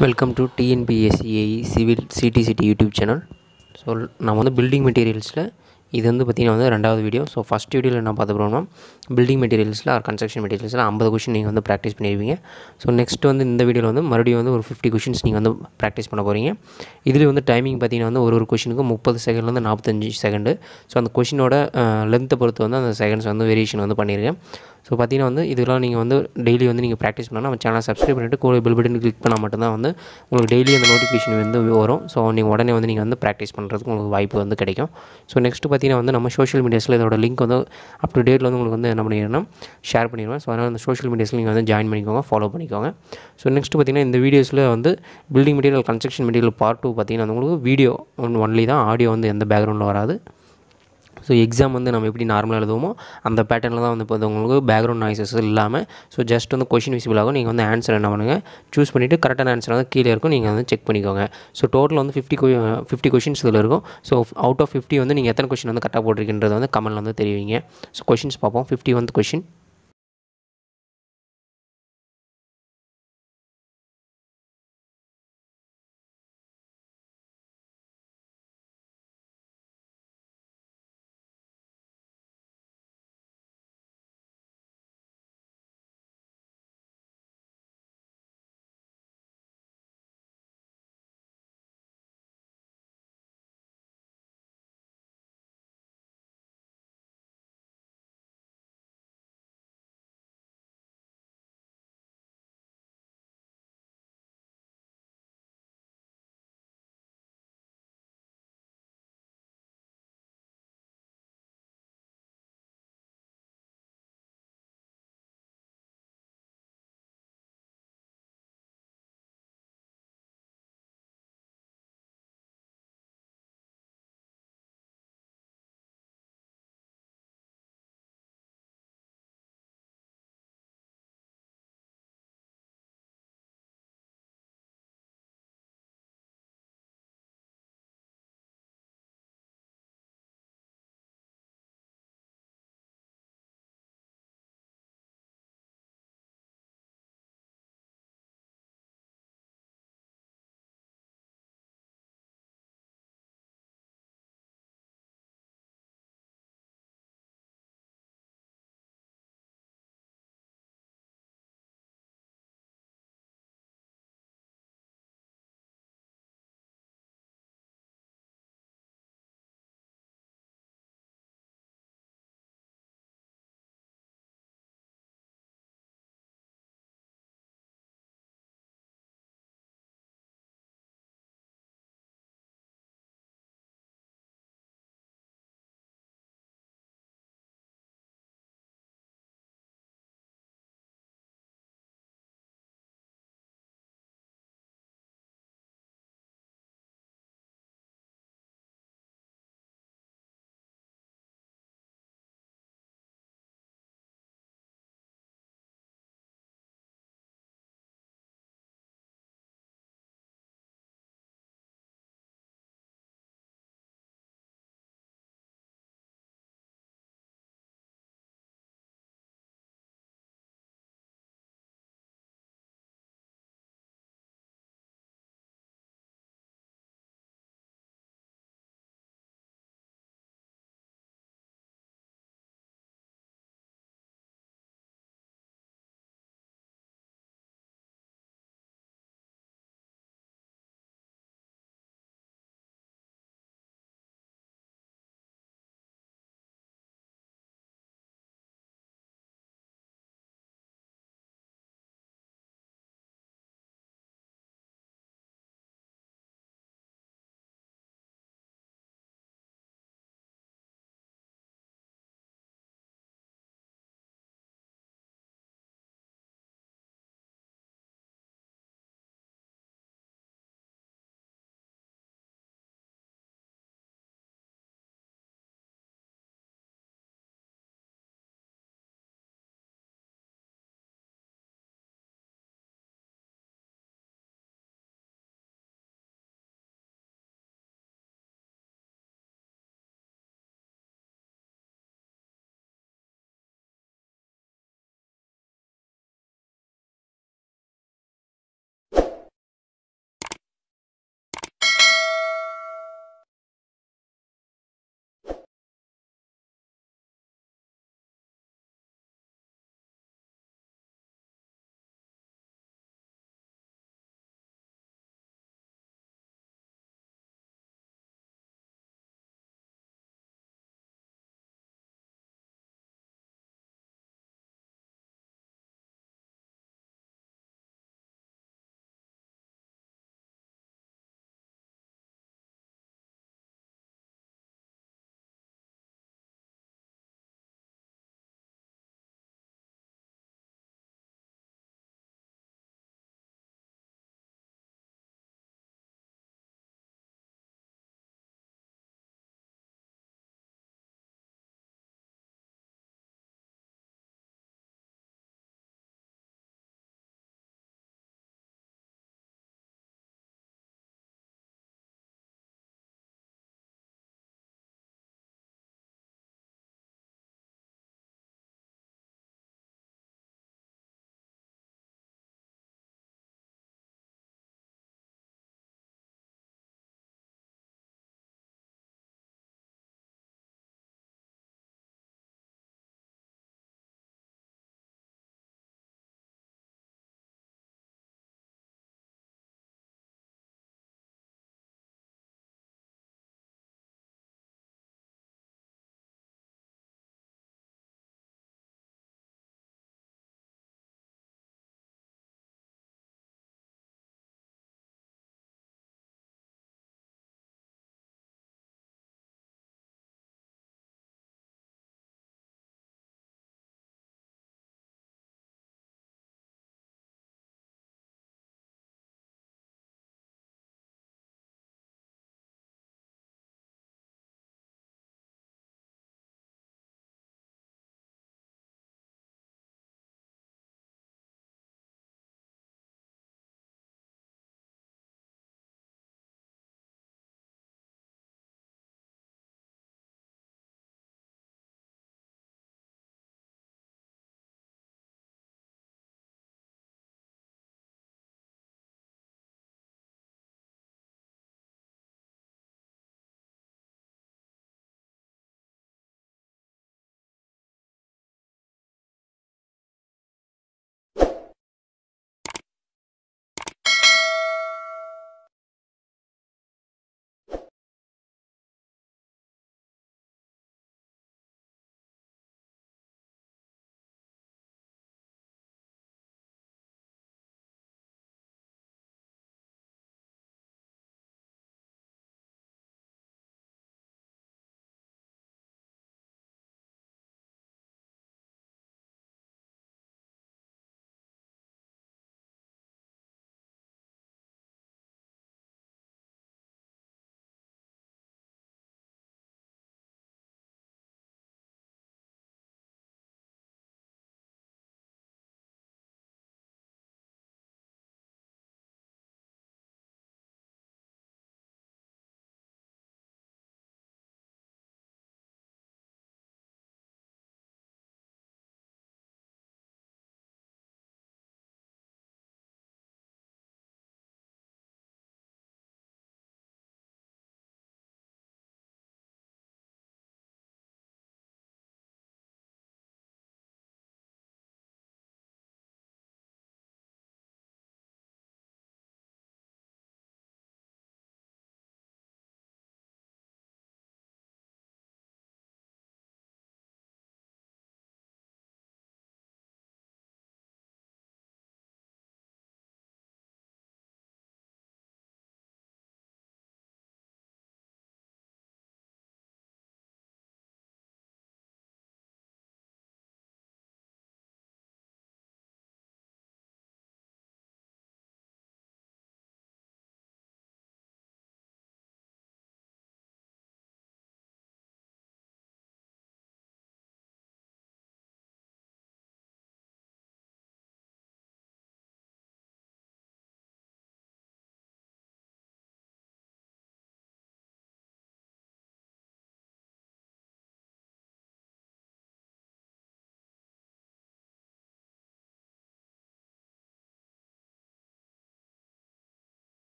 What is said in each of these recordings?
welcome to டிஎன்பிஎஸ்சிஐ civil சிடிசிடி YouTube channel so நம்ம வந்து பில்டிங் மெட்டீரியல்ஸில் இது வந்து பார்த்திங்கன்னா வந்து ரெண்டாவது வீடியோ ஸோ ஃபஸ்ட் வீடியோவில் என்ன பார்த்த போகிறோம்னா பில்டிங் மெட்டீரியல்ஸில் ஆர் கன்ஸ்ட்ரக்ஷன் மெட்டீரியல்ஸில் ஐம்பது கொஷின் நீங்கள் வந்து ப்ராக்டிஸ் பண்ணிடுவீங்க ஸோ நெக்ஸ்ட் வந்து இந்த வீடியோவில் வந்து மறுபடியும் வந்து ஒரு ஃபிஃப்டி கொஷின்ஸ் நீங்கள் வந்து ப்ராக்டிஸ் பண்ண போகிறீங்க இதில் வந்து டைமிங் பார்த்தீங்கன்னா வந்து ஒரு ஒரு கொஷினுக்கு முப்பது செகண்ட்லேருந்து நாற்பத்தஞ்சு செகண்டு ஸோ அந்த கொஷினோட லென்த்தை பொறுத்து வந்து அந்த செகண்ட்ஸ் வந்து வேரியேஷன் வந்து பண்ணியிருக்கேன் ஸோ பார்த்தீங்கன்னா வந்து இதெல்லாம் நீங்கள் வந்து டெய்லி வந்து நீங்கள் ப்ராக்டிஸ் பண்ணால் நம்ம சேனலை சப்ஸ்கிரைப் பண்ணிவிட்டு கூட பில் பட்டன் கிளிக் பண்ணால் மட்டும்தான் வந்து உங்களுக்கு டெய்லி அந்த நோட்டிஃபிகேஷன் வந்து வரும் ஸோ நீங்கள் உடனே வந்து நீங்கள் வந்து ப்ராக்டிஸ் பண்ணுறதுக்கு உங்களுக்கு வாய்ப்பு வந்து கிடைக்கும் ஸோ நெக்ஸ்ட் பார்த்தீங்கன்னா வந்து நம்ம சோஷியல் மீடியாஸில் இதோட லிங்க் வந்து அப் டு டேட்டில் வந்து உங்களுக்கு வந்து என்ன பண்ணிடுறேன்னா ஷேர் பண்ணிடுவேன் ஸோ அதனால் அந்த சோஷியல் மீடியாஸில் நீங்கள் வந்து ஜாயின் பண்ணிக்கோங்க ஃபாலோ பண்ணிக்கோங்க ஸோ நெக்ஸ்ட் பார்த்தீங்கன்னா இந்த வீடியோஸில் வந்து building material construction material part two பார்த்தீங்கன்னா வந்து உங்களுக்கு வீடியோ ஒன் ஒன்லி தான் ஆடியோ வந்து எந்த பேக்ரவுண்டில் வராது ஸோ எக்ஸாம் வந்து நம்ம எப்படி நார்மலாக எழுதுவோமோ அந்த பேட்டர்னில் தான் வந்து இப்போ உங்களுக்கு பேக்ரவுண்ட் நாய்ஸஸ் இல்லாமல் ஸோ ஜஸ்ட் வந்து கொஷின் விசிபிள் ஆகும் நீங்கள் வந்து ஆன்சர் என்ன பண்ணுங்கள் சூஸ் பண்ணிவிட்டு கரெக்டான ஆன்சர் வந்து கீழே இருக்கும் நீங்கள் வந்து செக் பண்ணிக்கோங்க ஸோ டோட்டல் வந்து ஃபிஃப்டி ஃபிஃப்டி கொஷின்ஸ் இதில் இருக்கும் ஸோ அவுட் ஆஃப் ஃபிஃப்டி வந்து நீங்கள் எத்தனை கொஷின் வந்து கரெக்டாக போட்டிருக்கின்றது வந்து கமெண்ட்டில் வந்து தெரிவிங்க ஸோ கொஷின்ஸ் பார்ப்போம் ஃபிஃப்டி வந்து கொஷின்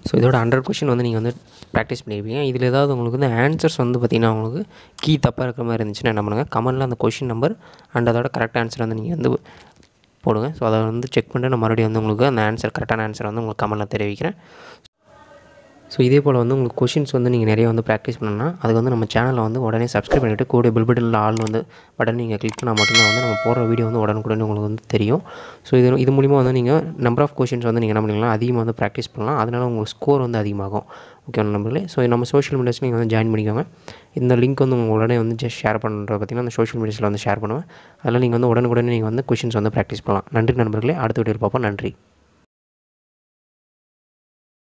ஸோ இதோட ஹண்ட்ரட் கொஷின் வந்து நீங்கள் வந்து ப்ராக்டிஸ் பண்ணியிருப்பீங்க இதில் ஏதாவது உங்களுக்கு வந்து ஆன்சர்ஸ் வந்து பார்த்திங்கன்னா உங்களுக்கு கீ தப்பாக இருக்கிற மாதிரி இருந்துச்சுன்னா என்ன பண்ணுங்கள் கமெண்டில் அந்த கொஷின் நம்பர் அண்ட் அதோட கரெக்ட் ஆன்சர் வந்து நீங்கள் வந்து போடுங்க ஸோ அதை வந்து செக் பண்ணிட்டு நான் மறுபடியும் வந்து உங்களுக்கு அந்த ஆன்சர் கரெக்டான ஆன்சர் வந்து உங்களுக்கு கமெண்டில் தெரிவிக்கிறேன் ஸோ இதே போல் வந்து உங்களுக்கு கொஷின்ஸ் வந்து நீங்கள் நிறைய வந்து ப்ராக்டிஸ் பண்ணணும்னா அதுக்கு வந்து நம்ம சேனலை வந்து உடனே சப்ஸ்கிரைப் பண்ணிவிட்டு கூட பில் பட்டனில் ஆள் வந்து பட்டன் நீங்கள் கிளிக் பண்ணால் மட்டும்தான் வந்து நம்ம போடுற வீடியோ வந்து உடனுக்குடன் உங்களுக்கு வந்து தெரியும் ஸோ இது இது மூலிமா வந்து நீங்கள் நம்பர் ஆஃப் கொஷின்ஸ் வந்து நீங்கள் என்ன பண்ணிக்கலாம் அதிகமாக வந்து ப்ராக்டிஸ் பண்ணலாம் அதனால் உங்களுக்கு ஸ்கோர் வந்து அதிகமாகும் ஓகே நம்பர்களே ஸோ நம்ம சோஷியல் மீடியாஸில் நீங்கள் வந்து ஜாயின் பண்ணிக்கோங்க இந்த லிங்க் வந்து உங்கள் உடனே வந்து ஜஸ்ட் ஷேர் பண்ணுறது பார்த்திங்கன்னா அந்த சோஷியல் மீடியாஸில் வந்து ஷேர் பண்ணுவேன் அதில் நீங்கள் வந்து உடனுக்குடனே நீங்கள் வந்து கொஷின்ஸ் வந்து ப்ராக்டிஸ் பண்ணலாம் நன்றி நண்பர்களே அடுத்த வீடியோவில் பார்ப்போம் நன்றி